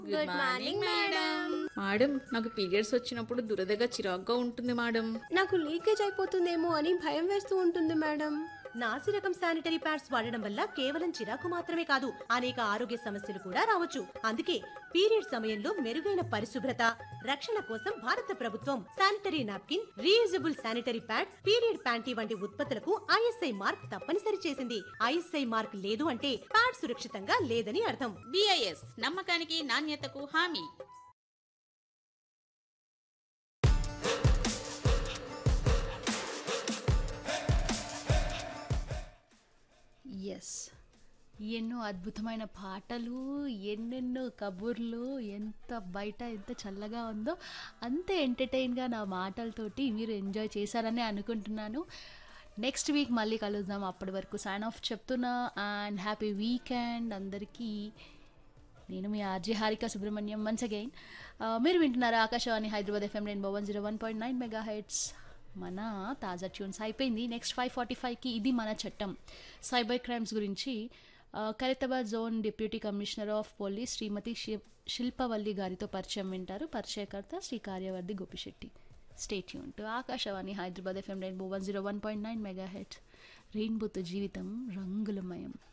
good morning madam madam నాకు periods వచ్చినప్పుడు దురదగా చిరాగ్గా ఉంటుంది మేడం నాకు లీకేజ్ అయిపోతుందేమో అని భయం వేస్తూ ఉంటుంది మేడం నాసి రకం శానిటరీ ప్యాడ్స్ వాడడం వల్ల కేవలం చిరాకు మాత్రమే కాదు అనేక ఆరోగ్య సమస్యలు కూడా రావచ్చు అందుకే పీరియడ్ సమయంలో మెరుగైన పరిశుభ్రత రక్షణ కోసం భారత ప్రభుత్వం sanitary napkin reusable sanitary pad period panty వంటి ఉత్పత్తులకు ఐఎస్ఐ మార్క్ తప్పనిసరి చేసింది ఐఎస్ఐ మార్క్ లేదు అంటే ప్యాడ్ సురక్షితంగా లేదని అర్థం బిఐఎస్ నమ్మకానికి నాణ్యతకు హామీ ఎస్ ఎన్నో అద్భుతమైన పాటలు ఎన్నెన్నో కబుర్లు ఎంత బయట ఎంత చల్లగా ఉందో అంతే ఎంటర్టైన్గా నా మాటలతోటి మీరు ఎంజాయ్ చేశారని అనుకుంటున్నాను నెక్స్ట్ వీక్ మళ్ళీ కలుద్దాం అప్పటి వరకు సైన్ ఆఫ్ చెప్తున్నా అండ్ హ్యాపీ వీకెండ్ అందరికీ నేను మీ RJ Harika Subrahmanyam once again మీరు వింటున్నారు Akashvani Hyderabad FM rainbow one zero one point nine mega hertz మన తాజా ట్యూన్స్ అయిపోయింది నెక్స్ట్ ఫైవ్ ఫార్టీ ఫైవ్కి ఇది మన చట్టం సైబర్ క్రైమ్స్ గురించి ఆ, Khairatabad zone deputy commissioner of police Shrimati శి- శిల్పవల్లి గారితో పరిచయం వింటారు పరిచయకర్త శ్రీ కార్యవర్ధి గోపిశెట్టి స్టేట్ యూన్ to Akashvani Hyderabad FM rainbow one zero one point nine mega hertz రెయిన్బోతో జీవితం రంగులమయం